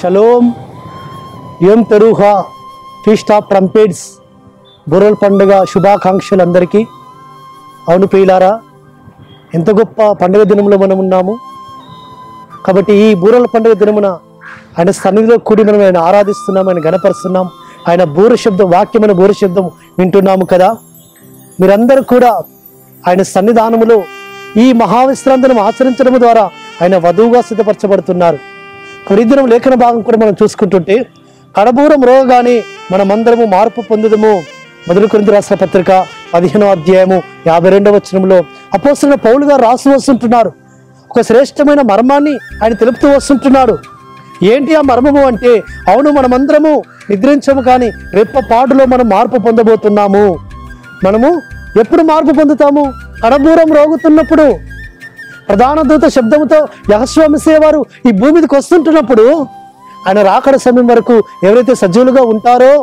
shalom Yom Teruah feast of trumpets బుర్రల పండుగ శుభాకాంక్షలు అందరికీ అవును ప్రియులారా ఎంత గొప్ప పండుగ దినంలో మనం ఉన్నాము కాబట్టి ఈ బూరల పండుగ దినమున ఆయన సన్నిధిలో కూడి మనం ఆయన ఆరాధిస్తున్నాం ఆయన గణపరుస్తున్నాం ఆయన బూర శబ్దం వాక్యమైన బూర శబ్దం వింటున్నాము కదా మీరందరూ కూడా ఆయన సన్నిధానములో ఈ మహావిశ్రాంతిని ఆచరించడం ద్వారా ఆయన వధువుగా సిద్ధపరచబడుతున్నారు కొరిదినం లేఖన భాగం కూడా మనం చూసుకుంటుంటే కడబూరం రోగానే మనమందరము మార్పు పొందుదము మొదలు కొరింది రాసిన పత్రిక పదిహేనో అధ్యాయము యాభై రెండవ వచనంలో అపోసిన పౌలు గారు రాసి వస్తుంటున్నారు ఒక శ్రేష్టమైన మర్మాన్ని ఆయన తెలుపుతూ వస్తుంటున్నాడు ఏంటి ఆ మర్మము అంటే అవును మనమందరము నిద్రించము కానీ రెప్పపాటులో మనం మార్పు పొందబోతున్నాము మనము ఎప్పుడు మార్పు పొందుతాము కడబూరం రోగుతున్నప్పుడు ప్రధాన దూత శబ్దముతో యహస్వామిసే వారు ఈ భూమి మీదకి వస్తుంటున్నప్పుడు ఆయన రాకడ సమయం వరకు ఎవరైతే సజీవులుగా ఉంటారో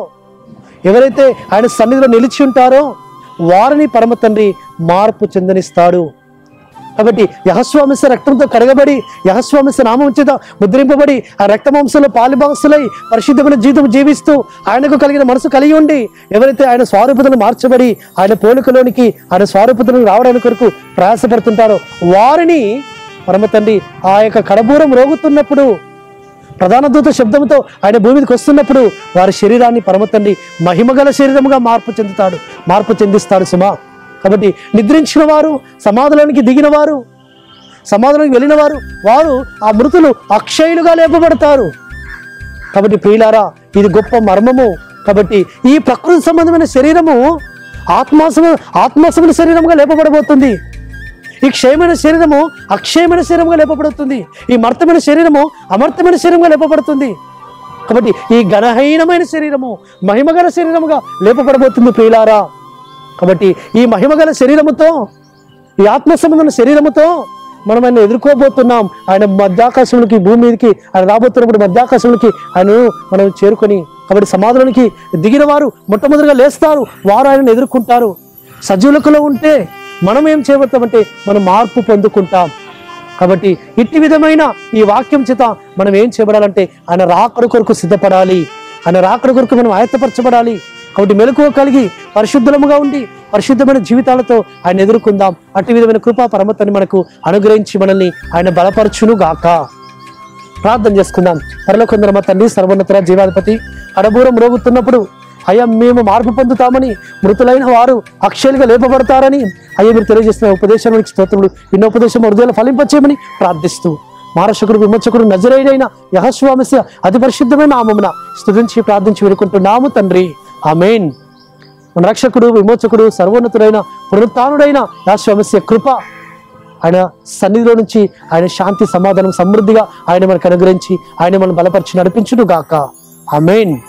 ఎవరైతే ఆయన సన్నిధిలో నిలిచి ఉంటారో వారిని పరమ తండ్రి మార్పు చెందనిస్తాడు కాబట్టి యహస్వామిస రక్తంతో కడగబడి యహస్వామిస నామం చేత ముద్రింపబడి ఆ రక్తమాంసంలో పాలిభాగస్తులై పరిశుద్ధమైన జీవితం జీవిస్తూ ఆయనకు కలిగిన మనసు కలిగి ఉండి ఎవరైతే ఆయన స్వారూపతను మార్చబడి ఆయన పోలికలోనికి ఆయన స్వారూపతను రావడానికి కొరకు ప్రయాసపడుతుంటారో వారిని పరమ తండ్రి ఆ యొక్క కడబూరం రోగుతున్నప్పుడు ప్రధాన దూత శబ్దంతో ఆయన భూమి మీదకి వస్తున్నప్పుడు వారి శరీరాన్ని పరమ తండ్రి మహిమగల శరీరముగా మార్పు చెందుతాడు మార్పు చెందిస్తాడు సుమా కాబట్టి నిద్రించిన వారు సమాధిలోనికి దిగిన వారు సమాధిలోకి వెళ్ళిన వారు వారు ఆ మృతులు అక్షయులుగా లేపబడతారు కాబట్టి ప్రియులారా ఇది గొప్ప మర్మము కాబట్టి ఈ ప్రకృతి సంబంధమైన శరీరము ఆత్మాసమ ఆత్మాసమైన శరీరముగా లేపబడబోతుంది ఈ క్షయమైన శరీరము అక్షయమైన శరీరంగా లేపబడుతుంది ఈ మర్తమైన శరీరము అమర్తమైన శరీరంగా లేపబడుతుంది కాబట్టి ఈ ఘనహీనమైన శరీరము మహిమగల శరీరముగా లేపబడబోతుంది ప్రియులారా కాబట్టి ఈ మహిమగల శరీరముతో ఈ ఆత్మ సంబంధమైన శరీరముతో మనం ఆయన ఎదుర్కోబోతున్నాం ఆయన మధ్యాకాశంలోకి భూమి మీదకి ఆయన రాబోతున్నప్పుడు మధ్యాకాశంలోకి ఆయన మనం చేరుకొని కాబట్టి సమాధులకి దిగిన వారు మొట్టమొదటిగా లేస్తారు వారు ఆయనను ఎదుర్కొంటారు సజీవులకులో ఉంటే మనం ఏం చేయబడతామంటే మనం మార్పు పొందుకుంటాం కాబట్టి ఇట్టి విధమైన ఈ వాక్యం చేత మనం ఏం చేయబడాలంటే ఆయన రాకడ కొరకు సిద్ధపడాలి ఆయన రాకడ కొరకు మనం ఆయత్తపరచబడాలి కాబట్టి మెలకువ కలిగి పరిశుద్ధముగా ఉండి పరిశుద్ధమైన జీవితాలతో ఆయన ఎదుర్కొందాం అట్టి విధమైన కృపా పరమతని మనకు అనుగ్రహించి మనల్ని ఆయన బలపరచును గాక ప్రార్థన చేసుకుందాం పరలోకొందర మా తండ్రి సర్వోన్నత జీవాధిపతి అడబూరం రోగుతున్నప్పుడు అయ్యా మేము మార్పు పొందుతామని మృతులైన వారు అక్షయులుగా లేపబడతారని అయ్యా మీరు తెలియజేస్తున్న ఉపదేశానికి స్తోత్రములు ఇన్న ఉపదేశం హృదయాలు ఫలింపచేయమని ప్రార్థిస్తూ మారశకుడు విమోచకుడు నజరైన యహస్వామస్య అతి పరిశుద్ధమైన నామమున స్తుతించి ప్రార్థించి వేడుకుంటున్నాము తండ్రి ఆమెన్ మన రక్షకుడు విమోచకుడు సర్వోన్నతుడైన పునరుత్డైన యహస్వామస్య కృప ఆయన సన్నిధిలో నుంచి ఆయన శాంతి సమాధానం సమృద్ధిగా ఆయన మనకు అనుగ్రహించి ఆయన మనం బలపరిచి నడిపించును గాక ఆమెన్